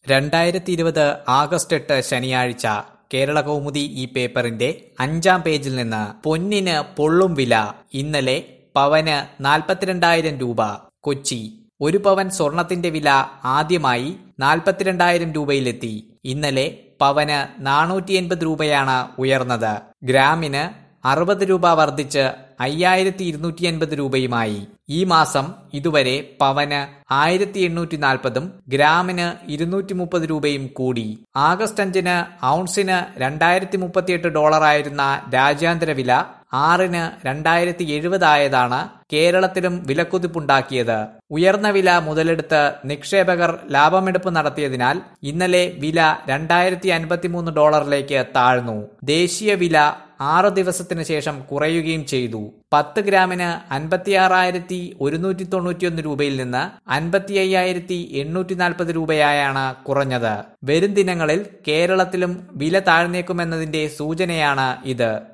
രണ്ടായിരത്തി ഇരുപത് ആഗസ്റ്റ് എട്ട് ശനിയാഴ്ച കേരള കൗമുദി ഈ പേപ്പറിന്റെ അഞ്ചാം പേജിൽ നിന്ന് പൊന്നിന് പൊള്ളും വില ഇന്നലെ പവന് നാൽപ്പത്തിരണ്ടായിരം രൂപ കൊച്ചി ഒരു പവൻ സ്വർണത്തിന്റെ വില ആദ്യമായി നാൽപ്പത്തിരണ്ടായിരം രൂപയിലെത്തി ഇന്നലെ പവന് നാനൂറ്റി എൺപത് രൂപയാണ് ഉയർന്നത് ഗ്രാമിന് അറുപത് രൂപ വർദ്ധിച്ച് അയ്യായിരത്തി ഇരുന്നൂറ്റി അൻപത് രൂപയുമായി ഈ മാസം ഇതുവരെ പവന് ആയിരത്തി എണ്ണൂറ്റി നാൽപ്പതും ഗ്രാമിന് ഇരുന്നൂറ്റി മുപ്പത് രൂപയും കൂടി ആഗസ്റ്റ് അഞ്ചിന് ഔൺസിന് രണ്ടായിരത്തി മുപ്പത്തിയെട്ട് ഡോളറായിരുന്ന രാജ്യാന്തര വില ആറിന് രണ്ടായിരത്തി എഴുപതായതാണ് കേരളത്തിലും വിലക്കുതിപ്പുണ്ടാക്കിയത് ഉയർന്ന വില മുതലെടുത്ത് നിക്ഷേപകർ ലാഭമെടുപ്പ് നടത്തിയതിനാൽ ഇന്നലെ വില രണ്ടായിരത്തി അൻപത്തിമൂന്ന് ഡോളറിലേക്ക് താഴ്ന്നു ദേശീയ വില ആറ് ദിവസത്തിന് ശേഷം കുറയുകയും ചെയ്തു പത്ത് ഗ്രാമിന് അൻപത്തിയാറായിരത്തി ഒരുന്നൂറ്റി തൊണ്ണൂറ്റിയൊന്ന് രൂപയിൽ നിന്ന് അൻപത്തി അയ്യായിരത്തി എണ്ണൂറ്റി നാൽപ്പത് രൂപയായാണ് കുറഞ്ഞത് വരും ദിനങ്ങളിൽ കേരളത്തിലും വില താഴ്ന്നേക്കുമെന്നതിന്റെ സൂചനയാണ് ഇത്